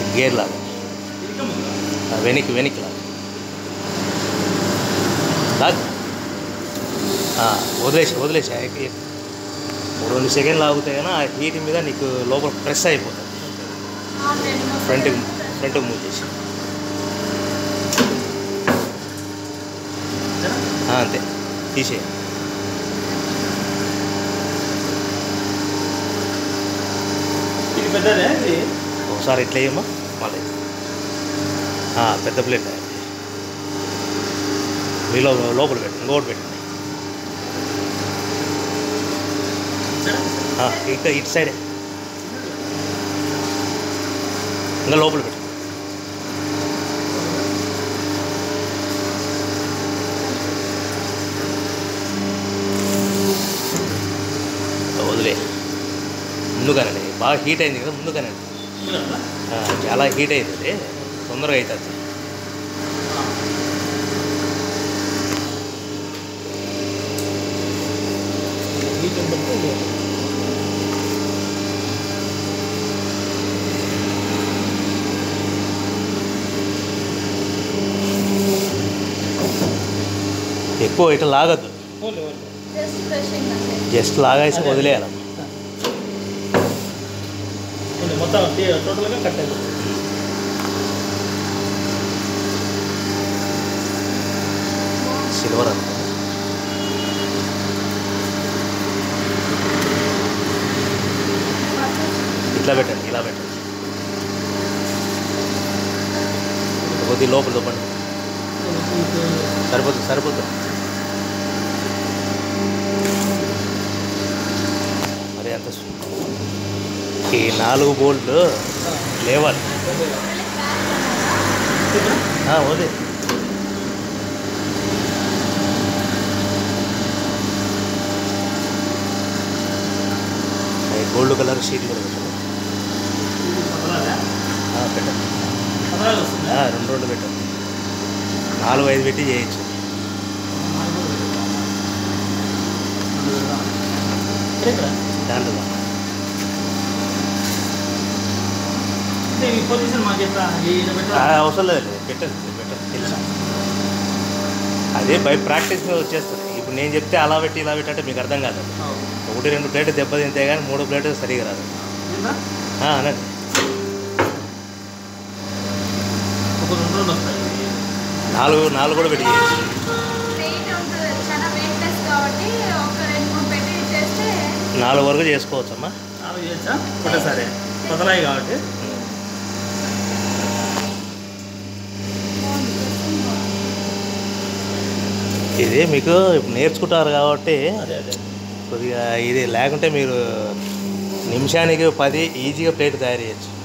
Gear లాగా ఇంకా ముందు ఆ, వెనక్కి వెనక్కి లాగా లాగ్ ఆ, వదిలేసి వదిలేసి ఆ, ఎక్కి- ఓ రెండు సెకండ్లు ఆగితే కానీ ఆ హీట్ మీద నీకు లోపల ప్రెస్ అయిపోతుంది ఫ్రంట్కి ఫ్రంట్కి మూవ్ చేసి ఆ, అంతే తీసేయి ఇది పెద్దదే ఇది ఒకసారి ఇట్లా వేయమ్మా మళ్ళీ ఆ, పెద్ద ప్లేట్ మీలో లోపల పెట్టు ఇంకోటి పెట్టండి ఆ, ఇంకా ఇటు సైడే ఇంకా లోపల పెట్టు వదిలే ముందుగానండి బాగా హీట్ అయింది కదా ముందుగానండి ఆ, చాలా హీట్ అవుతుంది తొందరగా అవుతుంది ఎక్కువ ఇట్లా లాగద్దు ఓన్లీ ఓన్లీ జస్ట్ బ్రషింగ్ అంతే జస్ట్ లాగేసి వదిలేయాలి ఓన్లీ మొత్తం టీ- టోటల్గా కట్ అయిపోతుంది సిల్వర్ అంత ఇట్లా పెట్టండి ఇలా పెట్టండి కొద్ది లోపల చూపండి సరిపోతుంది సరిపోతుంది మరి అంత సు- ఈ నాలుగు బోల్ట్లు లేవాలి ఆ, వదిలే ఈ గోల్డ్ కలర్ షీట్ కూడా పెట్టండి పదనాలా? ఆ, పెట్టండి పదనాలు వస్తుందా? ఆ, రెండు రెండు పెట్టండి నాలుగు ఐదు పెట్టి చేయొచ్చు ఇక్కడ దాంట్లో అంటే ఈ పొజిషన్ మాకు ఎట్లా ఈయన ఆ, పెట్టాలి అవసరం లేదు పెట్టండి పెట్టండి తెలుసా అదే బై ప్రాక్టీస్ మీద వచ్చేస్తుంది ఇప్పుడు నేను చెప్తే అలా పెట్టి ఇలా పెట్టి అంటే మీకు అర్థం కాదు ఒకటి రెండు ప్లేట్ దెబ్బతింటే కానీ మూడు ప్లేట్ సరిగా రాదు ఏంటా? ఆ, అనండి ఒక రెండు రెండు వస్తాయి నాలుగు నాలుగు కూడా పెట్టి చేయొచ్చు వెయిట్ ఉంటుంది చాలా వెయిట్లెస్ కాబట్టి ఒక రెండు మూడు పెట్టి చేస్తే నాలుగు వరకు చేసుకోవచ్చు అమ్మా నాలుగు చేయొచ్చా ఒకటేసారి పదలాయి కాబట్టి ఇది మీకు ఇప్పుడు నేర్చుకుంటారు కాబట్టి అదే అదే కొద్దిగా ఇది లేకుంటే మీరు నిమిషానికి పది ఈజీగా ప్లేట్ తయారు చేయొచ్చు